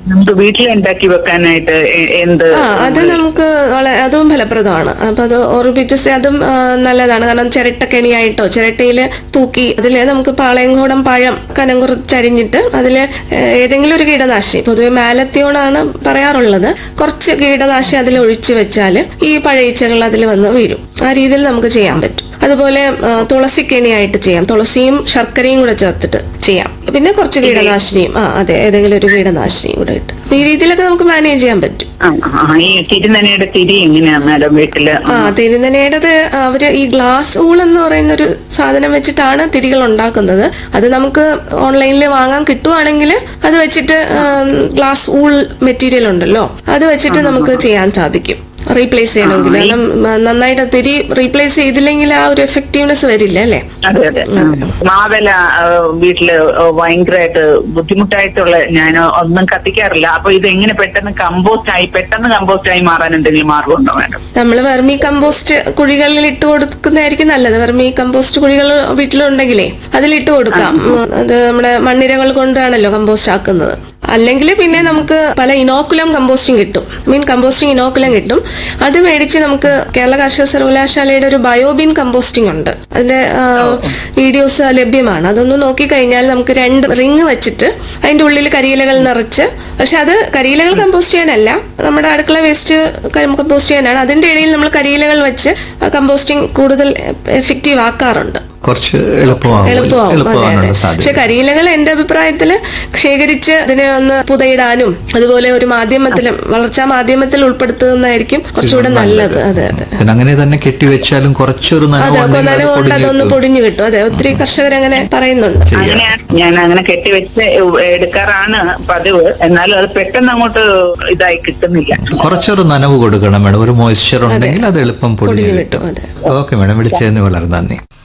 നമുക്ക് വീട്ടിൽ ഉണ്ടാക്കി വെക്കാനായിട്ട് എ- എന്ത് ആ അത് നമുക്ക് വളരെ അതും ഫലപ്രദമാണ് അപ്പൊ അത് ഓർബിറ്റസ് അതും ആ, നല്ലതാണ് കാരണം ചിരട്ടക്കെണിയായിട്ടോ ചിരട്ടയിൽ തൂക്കി അതിൽ നമുക്ക് പാളയംകോടം പഴം കനം കുറച്ചരിഞ്ഞിട്ട് അതിൽ ഏതെങ്കിലും ഒരു കീടനാശിനി പൊതുവെ മാലത്തിയോണാണ് പറയാറുള്ളത് കുറച്ച് കീടനാശിനി അതിൽ ഒഴിച്ചു വെച്ചാൽ ഈ പഴയച്ചകൾ അതിൽ വന്ന് വീഴും ആ രീതിയിൽ നമുക്ക് ചെയ്യാൻ പറ്റും അതുപോലെ ആ, തുളസിക്കെണിയായിട്ട് ചെയ്യാം തുളസിയും ശർക്കരയും കൂടെ ചേർത്തിട്ട് ചെയ്യാം പിന്നെ കുറച്ച് കീടനാശിനിയും ആ അതെ ഏതെങ്കിലും ഒരു കീടനാശിനിയും കൂടെ ഇട്ട് അപ്പൊ ഈ രീതിയിലൊക്കെ നമുക്ക് മാനേജ് ചെയ്യാൻ പറ്റും ആ, ആ, ഈ തിരുനനയുടെ തിരി എങ്ങനെയാ മാഡം വീട്ടില് ആ തിരുനനയുടേത് അവര് ഈ ഗ്ലാസ് ഊൾ എന്ന് പറയുന്ന ഒരു സാധനം വെച്ചിട്ടാണ് തിരികൾ ഉണ്ടാക്കുന്നത് അത് നമുക്ക് ഓൺലൈനിൽ വാങ്ങാൻ കിട്ടുവാണെങ്കിൽ അത് വെച്ചിട്ട് ഗ്ലാസ് ഊൾ മെറ്റീരിയൽ ഉണ്ടല്ലോ അത് വെച്ചിട്ട് നമുക്ക് ചെയ്യാൻ സാധിക്കും റീപ്ലേസ് ചെയ്യണമെങ്കിൽ കാരണം ആ, നന്നായിട്ട് തിരി റീപ്ലേസ് ചെയ്തില്ലെങ്കിൽ ആ ഒരു എഫക്റ്റീവ്നെസ് വരില്ല അല്ലേ അതെ അതെ മാവല ആ, വീട്ടില് ഭയങ്കരമായിട്ട് ബുദ്ധിമുട്ടായിട്ടുള്ള ഞാൻ ഒന്നും കത്തിക്കാറില്ല അപ്പൊ ഇത് എങ്ങനെ പെട്ടെന്ന് കമ്പോസ്റ്റ് ആയി പെട്ടെന്ന് കമ്പോസ്റ്റ് ആയി മാറാൻ എന്തെങ്കിലും മാർഗമുണ്ടോ മാഡം നമ്മൾ വെർമി കമ്പോസ്റ്റ് കുഴികളിൽ ഇട്ട് കൊടുക്കുന്നതായിരിക്കും നല്ലത് വെർമി കമ്പോസ്റ്റ് കുഴികൾ വീട്ടിലുണ്ടെങ്കിലേ അതിലിട്ട് കൊടുക്കാം ഉം, അത് നമ്മുടെ മണ്ണിരകൾ കൊണ്ടാണല്ലോ കമ്പോസ്റ്റ് ആക്കുന്നത് അല്ലെങ്കിൽ പിന്നെ നമുക്ക് പല ഇനോക്കുലം കമ്പോസ്റ്റിംഗ് കിട്ടും മീൻ കമ്പോസ്റ്റിംഗ് ഇനോക്കുലം കിട്ടും അത് മേടിച്ച് നമുക്ക് കേരള കാർഷിക സർവകലാശാലയുടെ ഒരു ബയോബിൻ കമ്പോസ്റ്റിംഗ് ഉണ്ട് അതിന്റെ ആ, വീഡിയോസ് ലഭ്യമാണ് അതൊന്ന് നോക്കിക്കഴിഞ്ഞാൽ നമുക്ക് രണ്ട് റിങ് വെച്ചിട്ട് അതിന്റെ ഉള്ളിൽ കരിയിലകൾ നിറച്ച് പക്ഷെ അത് കരിയിലകൾ കമ്പോസ്റ്റ് ചെയ്യാനല്ല നമ്മുടെ അടുക്കള വേസ്റ്റ് കമ്പോസ്റ്റ് ചെയ്യാനാണ് അതിന്റെ ഇടയിൽ നമ്മൾ കരിയിലകൾ വെച്ച് കമ്പോസ്റ്റിംഗ് കൂടുതൽ എഫക്റ്റീവ് ആക്കാറുണ്ട് കുറച്ച് എളുപ്പമാകും എളുപ്പമാവും അതെ, അതെ. എളുപ്പമാകാനുള്ള പക്ഷെ സാധ്യത കരിയിലകൾ എന്റെ അഭിപ്രായത്തിൽ ശേഖരിച്ച് അതിനെ ഒന്ന് പുതയിടാനും അതുപോലെ ഒരു മാധ്യമത്തിലും വളർച്ചാ മാധ്യമത്തിൽ ഉൾപ്പെടുത്തുന്നതായിരിക്കും കുറച്ചുകൂടെ നല്ലത് അതെ അതെ പിന്നെ അങ്ങനെ തന്നെ കെട്ടിവെച്ചാലും കുറച്ചൊരു നനവ് അതെ വന്നെങ്കിൽ അത് കൊന്നാലും കൊണ്ട് പൊടിഞ്ഞ് അതൊന്ന് കിട്ടും. പൊടിഞ്ഞു കിട്ടും അതെ ഒത്തിരി കർഷകർ അങ്ങനെ പറയുന്നുണ്ട് അങ്ങനെയാണ് ഞാൻ അങ്ങനെ കെട്ടിവെച്ച് എടുക്കാറാണ് പതിവ് എന്നാലും അത് പെട്ടെന്ന് അങ്ങോട്ട് ഇതായി കിട്ടുന്നില്ല കുറച്ചൊരു നനവ് കൊടുക്കണം മേഡം ഒരു മോയ്സ്ചർ ഉണ്ടെങ്കിൽ അത് എളുപ്പം പൊടിഞ്ഞു പൊടിഞ്ഞു കിട്ടും കിട്ടും, അതെ. ഓക്കെ മേഡം വിളിച്ചതിന് വളരെ നന്ദി